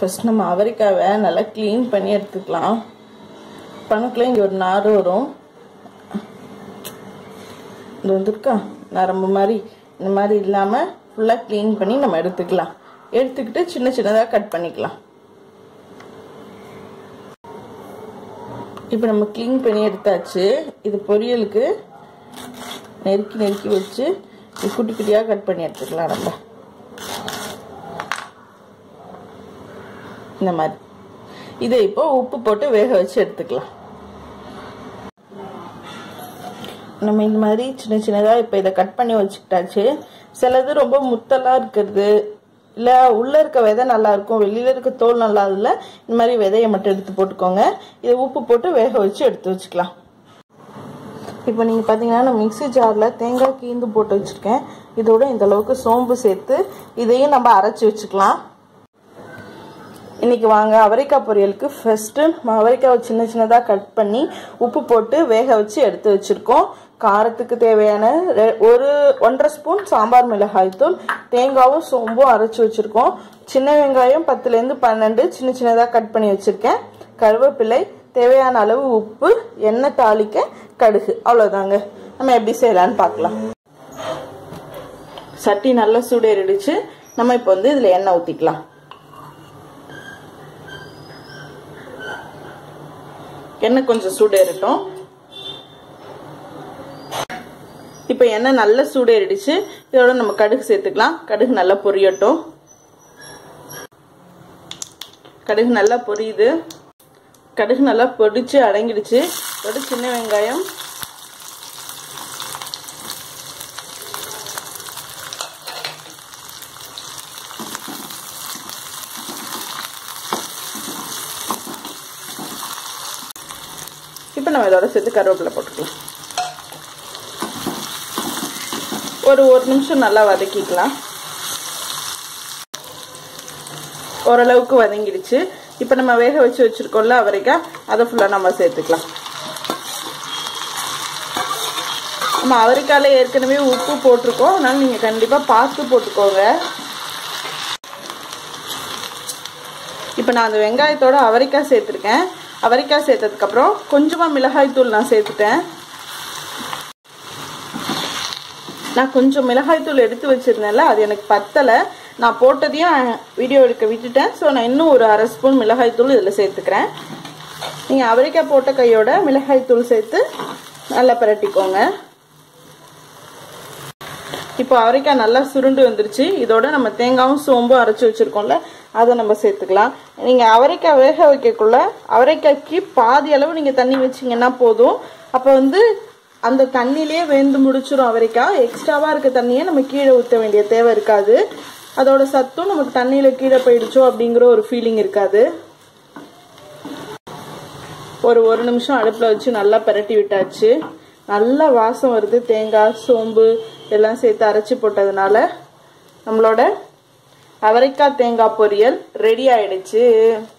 first நம்ம அவரைக்காவை நல்லா clean பண்ணி எடுத்துக்கலாம் பண்ணக்குள்ள இங்கே ஒரு நார் வரும் இது வந்துருக்கா நரம்பு மாதிரி இந்த மாதிரி இல்லாமல் ஃபுல்லாக க்ளீன் பண்ணி நம்ம எடுத்துக்கலாம் எடுத்துக்கிட்டு சின்ன சின்னதாக கட் பண்ணிக்கலாம் இப்போ நம்ம க்ளீன் பண்ணி எடுத்தாச்சு இது பொரியலுக்கு நெருக்கி நெருக்கி வச்சு இது குட்டி குட்டியாக கட் பண்ணி எடுத்துக்கலாம் நம்ம இந்த மாதிரி இதை இப்போ உப்பு போட்டு வேக வச்சு எடுத்துக்கலாம் நம்ம இந்த மாதிரி சின்ன சின்னதாக இப்போ இதை கட் பண்ணி வச்சுக்கிட்டாச்சு சிலது ரொம்ப முத்தலாக இருக்கிறது இல்லை உள்ளே இருக்க விதை நல்லா இருக்கும் வெளியில் இருக்க தோல் நல்லா இல்லை இந்த மாதிரி விதையை மட்டும் எடுத்து போட்டுக்கோங்க இதை உப்பு போட்டு வேக வச்சு எடுத்து வச்சுக்கலாம் இப்போ நீங்கள் பார்த்தீங்கன்னா நான் மிக்சி ஜாரில் தேங்காய் கீந்து போட்டு வச்சுருக்கேன் இதோட இந்த அளவுக்கு சோம்பு சேர்த்து இதையும் நம்ம அரைச்சி வச்சுக்கலாம் இன்னைக்கு வாங்க அவரைக்காய் பொரியலுக்கு ஃபர்ஸ்ட்டு அவரைக்காவை சின்ன சின்னதாக கட் பண்ணி உப்பு போட்டு வேக வச்சு எடுத்து வச்சுருக்கோம் காரத்துக்கு தேவையான ஒரு ஒன்றரை ஸ்பூன் சாம்பார் மிளகாய் தூள் தேங்காவும் சோம்பும் அரைச்சி வச்சுருக்கோம் சின்ன வெங்காயம் பத்துலேருந்து பன்னெண்டு சின்ன சின்னதாக கட் பண்ணி வச்சுருக்கேன் கருவேப்பிலை தேவையான அளவு உப்பு எண்ணெய் தாளிக்க கடுகு அவ்வளோதாங்க நம்ம எப்படி செய்யலான்னு பார்க்கலாம் சட்டி நல்லா சூடேறிடுச்சு நம்ம இப்போ வந்து இதில் எண்ணெய் ஊற்றிக்கலாம் எண்ணெய் கொஞ்சம் சூடேறட்டும் இப்போ எண்ணெய் நல்லா சூடேறிடுச்சு இதோட நம்ம கடுகு சேர்த்துக்கலாம் கடுகு நல்லா பொரியட்டும் கடுகு நல்லா பொரியுது கடுகு நல்லா பொடிச்சு அடங்கிடுச்சு இதோட சின்ன வெங்காயம் இப்போ நம்ம இதோட சேர்த்து கருவேப்பிலை போட்டுக்கலாம் ஒரு ஒரு நிமிஷம் நல்லா வதக்கிக்கலாம் ஓரளவுக்கு வதங்கிடுச்சு இப்போ நம்ம வேக வச்சு வச்சுருக்கோம்ல அவரைக்காய் அதை ஃபுல்லாக நம்ம சேர்த்துக்கலாம் நம்ம அவரைக்காயில் ஏற்கனவே உப்பு போட்டிருக்கோம் அதனால நீங்கள் கண்டிப்பாக பார்த்து போட்டுக்கோங்க இப்போ நான் அந்த வெங்காயத்தோட அவரைக்காய் சேர்த்துருக்கேன் அவரைக்காய் சேர்த்ததுக்கப்புறம் கொஞ்சமாக மிளகாய் தூள் நான் சேர்த்துட்டேன் நான் கொஞ்சம் மிளகாய் தூள் எடுத்து வச்சிருந்தேன்ல அது எனக்கு பத்தலை நான் போட்டதையும் வீடியோ எடுக்க விட்டுட்டேன் ஸோ நான் இன்னும் ஒரு அரை ஸ்பூன் மிளகாய் தூள் இதில் சேர்த்துக்கிறேன் நீங்கள் அவரைக்காய் போட்ட கையோட மிளகாய் தூள் சேர்த்து நல்லா பரட்டிக்கோங்க இப்போ அவரைக்காய் நல்லா சுருண்டு வந்துருச்சு இதோட நம்ம தேங்காயும் சோம்பும் அரைச்சி வச்சிருக்கோம்ல அதை நம்ம சேர்த்துக்கலாம் நீங்கள் அவரைக்காய் வேக வைக்கக்குள்ள அவரைக்காய்க்கு பாதி அளவு நீங்கள் தண்ணி வச்சிங்கன்னா போதும் அப்போ வந்து அந்த தண்ணியிலே வெந்து முடிச்சிடும் அவரைக்காய் எக்ஸ்ட்ராவாக இருக்க தண்ணியை நம்ம கீழே ஊற்ற வேண்டிய தேவை இருக்காது அதோட சத்தும் நமக்கு தண்ணியில் கீழே போயிடுச்சோ அப்படிங்கிற ஒரு ஃபீலிங் இருக்காது ஒரு ஒரு நிமிஷம் அடுப்பில் வச்சு நல்லா பரட்டி விட்டாச்சு நல்லா வாசம் வருது தேங்காய் சோம்பு எல்லாம் சேர்த்து அரைச்சி போட்டதுனால நம்மளோட அவரைக்காய் தேங்காய் பொரியல் ரெடி ஆயிடுச்சு